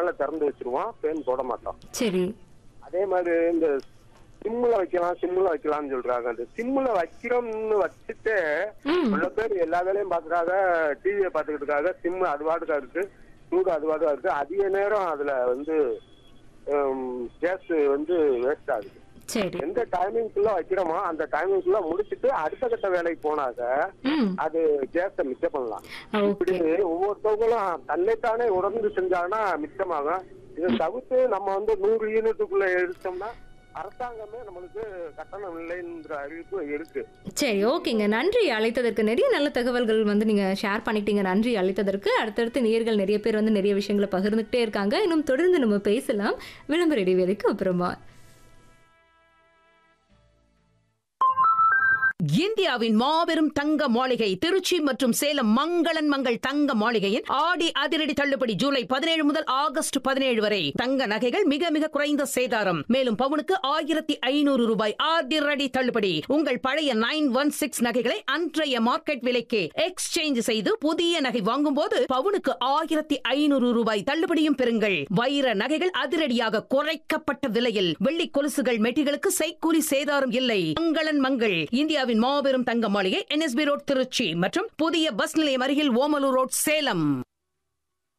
மேல திறந்து வச்சிருவோம் ஃபேன் போட மாட்டோம் சரி அதே மாதிரி இந்த சிம்முல வைக்கலாம் சிம்முல வைக்கலாம்னு சொல்றாங்க அந்த சிம்முல வைக்கிறோம்னு வச்சுட்டு ம் சில பேர் எல்லா வேலையும் பாக்குறாங்க டிவியை பாத்துக்கிட்டு இருக்காங்க சிம் அது பாட்டுக்கா இருக்கு சூடு அது பாட்டுக்கா இருக்கு அதிக நேரம் அதுல வந்து கேஸ் வந்து வேஸ்ட் ஆகுது சரி எந்த டைமிங்குள்ள வைக்கிறோமோ அந்த டைமிங்குள்ள முடிச்சிட்டு அடுத்த கட்ட வேலைக்கு போனாக்க ம் அது கேஸை மிச்சம் பண்ணலாம் இப்படி ஓகே ஒவ்வொருத்தவங்களும் தன்னைத்தானே உணர்ந்து செஞ்சாங்கன்னா மிச்சமாகும் இதை தவிர்த்து நம்ம வந்து நூறு யூனிட்டுக்குள்ள எடுத்தோம்னா அரசாங்கமே நம்மளுக்கு கட்டணம் இல்லைன்ற அறிவிப்பு இருக்கு சரி ஓகேங்க நன்றி அழைத்ததற்கு நிறைய நல்ல தகவல்கள் வந்து நீங்க ஷேர் பண்ணிட்டீங்க நன்றி அழைத்ததற்கு அடுத்தடுத்து நேர்கள் நிறைய பேர் வந்து நிறைய விஷயங்களை பகிர்ந்துகிட்டே இருக்காங்க இன்னும் தொடர்ந்து நம்ம பேசலாம் விளம்பர இடைவேளைக்கு அப்புறமா இந்தியாவின் மாபெரும் தங்க மாளிகை திருச்சி மற்றும் சேலம் மங்களன் மங்கள் தங்க மாளிகையின் ஆடி அதிரடி தள்ளுபடி ஜூலை பதினேழு முதல் ஆகஸ்ட் பதினேழு வரை தங்க நகைகள் மிக மிக குறைந்த சேதாரம் மேலும் பவுனுக்கு ஆயிரத்தி ஐநூறு ரூபாய் அதிரடி தள்ளுபடி உங்கள் பழைய நைன் ஒன் சிக்ஸ் நகைகளை அன்றைய மார்க்கெட் விலைக்கு எக்ஸ்சேஞ்ச் செய்து புதிய நகை வாங்கும்போது பவுனுக்கு ஆயிரத்தி ஐநூறு ரூபாய் தள்ளுபடியும் பெறுங்கள் வைர நகைகள் அதிரடியாக குறைக்கப்பட்ட விலையில் வெள்ளி கொலுசுகள் மெட்டிகளுக்கு செய்கூலி சேதாரம் இல்லை மங்களன் மங்கள் இந்தியாவின் மாபெரும் தங்க மாளிகை என்எஸ்பி ரோட் திருச்சி மற்றும் புதிய பஸ் நிலையம் அருகில் ஓமலூர் ரோட் சேலம்